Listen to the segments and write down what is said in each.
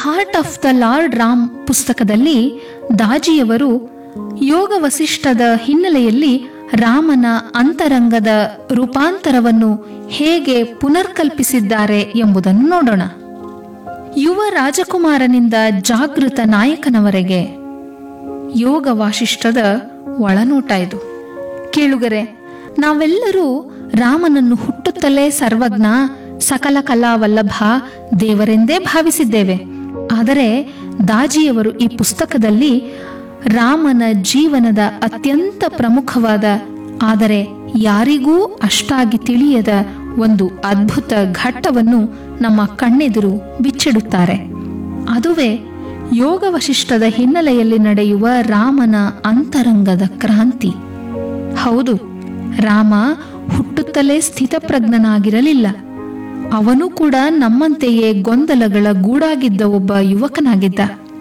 heart of the lord Ram ಪುಸ್ತಕದಲ್ಲಿ ದಾಜಿಯವರು ಯೋಗ ವಸಿಷ್ಠದ ಹಿನ್ನೆಲೆಯಲ್ಲಿ ರಾಮನ ಅಂತರಂಗದ ರೂಪಾಂತರವನ್ನು ಹೇಗೆ ಪುನರ್ಕಲ್ಪಿಸಿದ್ದಾರೆ ಎಂಬುದನ್ನು ನೋಡೋಣ ಯುವ ರಾಜಕುಮಾರನಿಂದ ಜಾಗೃತ ನಾಯಕನವರೆಗೆ ಯೋಗ ವಾಸಿಷ್ಠದ ಒಳನೋಟ ಇದು ಕೇಳುಗರೆ ನಾವೆಲ್ಲರೂ ರಾಮನನ್ನು ಹುಟ್ಟುತ್ತಲೇ ಸರ್ವಜ್ಞ ಸಕಲ ಕಲಾವಲ್ಲಭ ದೇವರೆಂದೇ ಭಾವಿಸಿದ್ದೇವೆ ಆದರೆ ದಾಜಿಯವರು ಈ ಪುಸ್ತಕದಲ್ಲಿ ರಾಮನ ಜೀವನದ ಅತ್ಯಂತ ಪ್ರಮುಖವಾದ ಆದರೆ ಯಾರಿಗೂ ಅಷ್ಟಾಗಿ ತಿಳಿಯದ ಒಂದು ಅದ್ಭುತ ಘಟ್ಟವನ್ನು ನಮ್ಮ ಕಣ್ಣೆದುರು ಬಿಚ್ಚಿಡುತ್ತಾರೆ ಅದುವೇ ಯೋಗ ವಶಿಷ್ಠದ ಹಿನ್ನೆಲೆಯಲ್ಲಿ ನಡೆಯುವ ರಾಮನ ಅಂತರಂಗದ ಕ್ರಾಂತಿ ಹೌದು ರಾಮ ಹುಟ್ಟುತ್ತಲೇ ಸ್ಥಿತಪ್ರಜ್ಞನಾಗಿರಲಿಲ್ಲ ಅವನು ಕೂಡ ನಮ್ಮಂತೆಯೇ ಗೊಂದಲಗಳ ಗೂಡಾಗಿದ್ದ ಒಬ್ಬ ಯುವಕನಾಗಿದ್ದ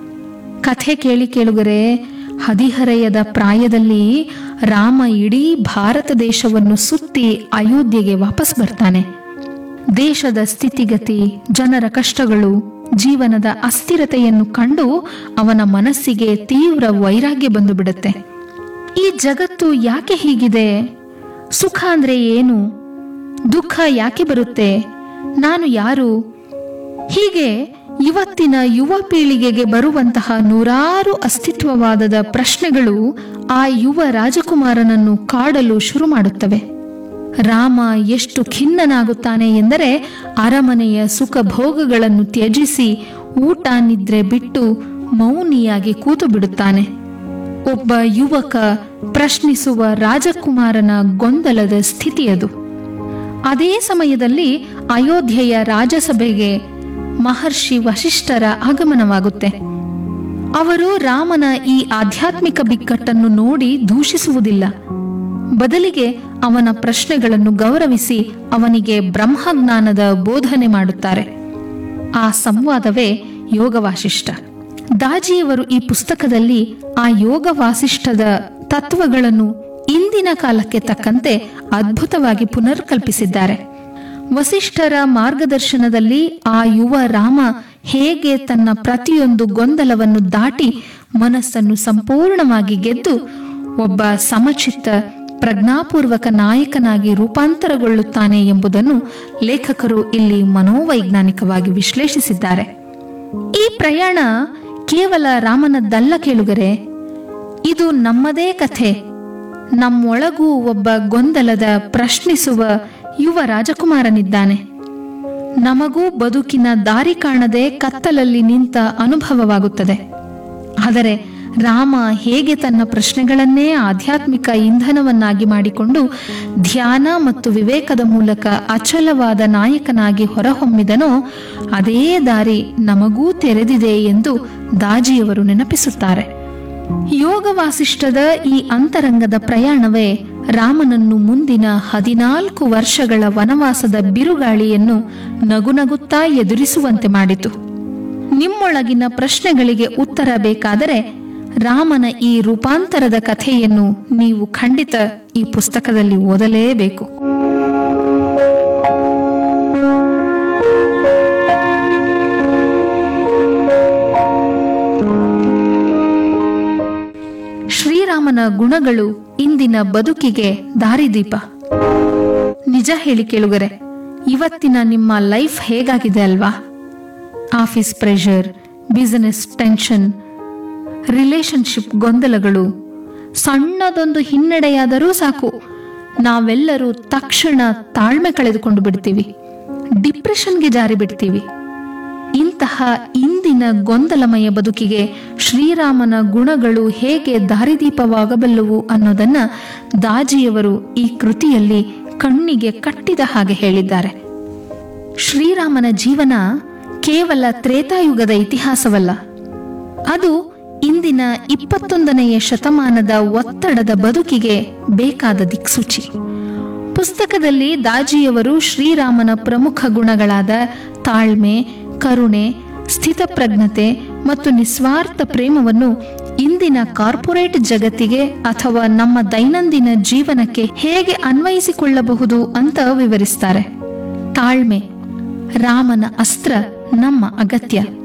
ಕಥೆ ಕೇಳಿ ಕೇಳುಗರೆ ಹದಿಹರೆಯದ ಪ್ರಾಯದಲ್ಲಿ ರಾಮ ಇಡೀ ಭಾರತ ದೇಶವನ್ನು ಸುತ್ತಿ ಅಯೋಧ್ಯೆಗೆ ವಾಪಸ್ ಬರ್ತಾನೆ ದೇಶದ ಸ್ಥಿತಿಗತಿ ಜನರ ಕಷ್ಟಗಳು ಜೀವನದ ಅಸ್ಥಿರತೆಯನ್ನು ಕಂಡು ಅವನ ಮನಸ್ಸಿಗೆ ತೀವ್ರ ವೈರಾಗ್ಯ ಬಂದು ಬಿಡುತ್ತೆ ಈ ಜಗತ್ತು ಯಾಕೆ ಹೀಗಿದೆ ಸುಖ ಅಂದ್ರೆ ಏನು ದುಃಖ ಯಾಕೆ ಬರುತ್ತೆ ನಾನು ಯಾರು ಹೀಗೆ ಇವತ್ತಿನ ಯುವ ಪೀಳಿಗೆಗೆ ಬರುವಂತಹ ನೂರಾರು ಅಸ್ತಿತ್ವವಾದದ ಪ್ರಶ್ನೆಗಳು ಆ ಯುವ ರಾಜಕುಮಾರನನ್ನು ಕಾಡಲು ಶುರು ಮಾಡುತ್ತವೆ ರಾಮ ಎಷ್ಟು ಖಿನ್ನನಾಗುತ್ತಾನೆ ಎಂದರೆ ಅರಮನೆಯ ಸುಖ ಭೋಗಗಳನ್ನು ತ್ಯಜಿಸಿ ಊಟ ನಿದ್ರೆ ಬಿಟ್ಟು ಮೌನಿಯಾಗಿ ಕೂತು ಬಿಡುತ್ತಾನೆ ಒಬ್ಬ ಯುವಕ ಪ್ರಶ್ನಿಸುವ ರಾಜಕುಮಾರನ ಗೊಂದಲದ ಸ್ಥಿತಿಯದು ಅದೇ ಸಮಯದಲ್ಲಿ ಅಯೋಧ್ಯೆಯ ರಾಜಸಭೆಗೆ ಮಹರ್ಷಿ ವಶಿಷ್ಠರ ಆಗಮನವಾಗುತ್ತೆ ಅವರು ರಾಮನ ಈ ಆಧ್ಯಾತ್ಮಿಕ ಬಿಕ್ಕಟ್ಟನ್ನು ನೋಡಿ ದೂಷಿಸುವುದಿಲ್ಲ ಬದಲಿಗೆ ಅವನ ಪ್ರಶ್ನೆಗಳನ್ನು ಗೌರವಿಸಿ ಅವನಿಗೆ ಬ್ರಹ್ಮಜ್ಞಾನದ ಬೋಧನೆ ಮಾಡುತ್ತಾರೆ ಆ ಸಂವಾದವೇ ಯೋಗ ವಾಸಿಷ್ಠ ದಾಜಿಯವರು ಈ ಪುಸ್ತಕದಲ್ಲಿ ಆ ಯೋಗ ವಾಸಿಷ್ಠದ ತತ್ವಗಳನ್ನು ಇಂದಿನ ಕಾಲಕ್ಕೆ ತಕ್ಕಂತೆ ಅದ್ಭುತವಾಗಿ ಪುನರ್ಕಲ್ಪಿಸಿದ್ದಾರೆ ವಸಿಷ್ಠರ ಮಾರ್ಗದರ್ಶನದಲ್ಲಿ ಆ ಯುವ ರಾಮ ಹೇಗೆ ತನ್ನ ಪ್ರತಿಯೊಂದು ಗೊಂದಲವನ್ನು ದಾಟಿ ಮನಸ್ಸನ್ನು ಸಂಪೂರ್ಣವಾಗಿ ಗೆದ್ದು ಒಬ್ಬ ಸಮಚಿತ್ತ ಪ್ರಜ್ಞಾಪೂರ್ವಕ ನಾಯಕನಾಗಿ ರೂಪಾಂತರಗೊಳ್ಳುತ್ತಾನೆ ಎಂಬುದನ್ನು ಲೇಖಕರು ಇಲ್ಲಿ ಮನೋವೈಜ್ಞಾನಿಕವಾಗಿ ವಿಶ್ಲೇಷಿಸಿದ್ದಾರೆ ಈ ಪ್ರಯಾಣ ಕೇವಲ ರಾಮನದ್ದಲ್ಲ ಕೇಳುಗರೆ ಇದು ನಮ್ಮದೇ ಕಥೆ ನಮ್ಮೊಳಗೂ ಒಬ್ಬ ಗೊಂದಲದ ಪ್ರಶ್ನಿಸುವ ಯುವ ರಾಜಕುಮಾರನಿದ್ದಾನೆ ನಮಗೂ ಬದುಕಿನ ದಾರಿ ಕಾಣದೆ ಕತ್ತಲಲ್ಲಿ ನಿಂತ ಅನುಭವವಾಗುತ್ತದೆ ಆದರೆ ರಾಮ ಹೇಗೆ ತನ್ನ ಪ್ರಶ್ನೆಗಳನ್ನೇ ಆಧ್ಯಾತ್ಮಿಕ ಇಂಧನವನ್ನಾಗಿ ಮಾಡಿಕೊಂಡು ಧ್ಯಾನ ಮತ್ತು ವಿವೇಕದ ಮೂಲಕ ಅಚಲವಾದ ನಾಯಕನಾಗಿ ಹೊರಹೊಮ್ಮಿದನೋ ಅದೇ ದಾರಿ ನಮಗೂ ತೆರೆದಿದೆ ಎಂದು ದಾಜಿಯವರು ನೆನಪಿಸುತ್ತಾರೆ ಯೋಗ ವಾಸಿಷ್ಠದ ಈ ಅಂತರಂಗದ ಪ್ರಯಾಣವೇ ರಾಮನನ್ನು ಮುಂದಿನ ಹದಿನಾಲ್ಕು ವರ್ಷಗಳ ವನವಾಸದ ಬಿರುಗಾಳಿಯನ್ನು ನಗುನಗುತ್ತಾ ಎದುರಿಸುವಂತೆ ಮಾಡಿತು ನಿಮ್ಮೊಳಗಿನ ಪ್ರಶ್ನೆಗಳಿಗೆ ಉತ್ತರ ಬೇಕಾದರೆ ರಾಮನ ಈ ರೂಪಾಂತರದ ಕಥೆಯನ್ನು ನೀವು ಖಂಡಿತ ಈ ಪುಸ್ತಕದಲ್ಲಿ ಓದಲೇಬೇಕು ಶ್ರೀರಾಮನ ಗುಣಗಳು ಇಂದಿನ ಬದುಕಿಗೆ ದಾರಿದೀಪ ನಿಜ ಹೇಳಿ ಕೇಳುಗರೆ ಇವತ್ತಿನ ನಿಮ್ಮ ಲೈಫ್ ಹೇಗಾಗಿದೆ ಅಲ್ವಾ office pressure business tension relationship ಗೊಂದಲಗಳು ಸಣ್ಣದೊಂದು ಹಿನ್ನಡೆಯಾದರೂ ಸಾಕು ನಾವೆಲ್ಲರೂ ತಕ್ಷಣ ತಾಳ್ಮೆ ಕಳೆದುಕೊಂಡು ಬಿಡ್ತೀವಿ ಡಿಪ್ರೆಷನ್ಗೆ ಜಾರಿ ಬಿಡ್ತೀವಿ ಇಂತಹ ಇಂದಿನ ಗೊಂದಲಮಯ ಬದುಕಿಗೆ ಶ್ರೀರಾಮನ ಗುಣಗಳು ಹೇಗೆ ದಾರಿದೀಪವಾಗಬಲ್ಲವು ಅನ್ನೋದನ್ನ ದಾಜಿಯವರು ಈ ಕೃತಿಯಲ್ಲಿ ಕಣ್ಣಿಗೆ ಕಟ್ಟಿದ ಹಾಗೆ ಹೇಳಿದ್ದಾರೆ ಶ್ರೀರಾಮನ ಜೀವನ ಕೇವಲ ತ್ರೇತಾಯುಗದ ಇತಿಹಾಸವಲ್ಲ ಅದು ಇಂದಿನ ಇಪ್ಪತ್ತೊಂದನೆಯ ಶತಮಾನದ ಒತ್ತಡದ ಬದುಕಿಗೆ ಬೇಕಾದ ದಿಕ್ಸೂಚಿ ಪುಸ್ತಕದಲ್ಲಿ ದಾಜಿಯವರು ಶ್ರೀರಾಮನ ಪ್ರಮುಖ ಗುಣಗಳಾದ ತಾಳ್ಮೆ ಕರುಣೆ ಸ್ಥಿತಪ್ರಜ್ಞತೆ ಮತ್ತು ನಿಸ್ವಾರ್ಥ ಪ್ರೇಮವನ್ನು ಇಂದಿನ ಕಾರ್ಪೊರೇಟ್ ಜಗತ್ತಿಗೆ ಅಥವಾ ನಮ್ಮ ದೈನಂದಿನ ಜೀವನಕ್ಕೆ ಹೇಗೆ ಅನ್ವಯಿಸಿಕೊಳ್ಳಬಹುದು ಅಂತ ವಿವರಿಸ್ತಾರೆ ತಾಳ್ಮೆ ರಾಮನ ಅಸ್ತ್ರ ನಮ್ಮ ಅಗತ್ಯ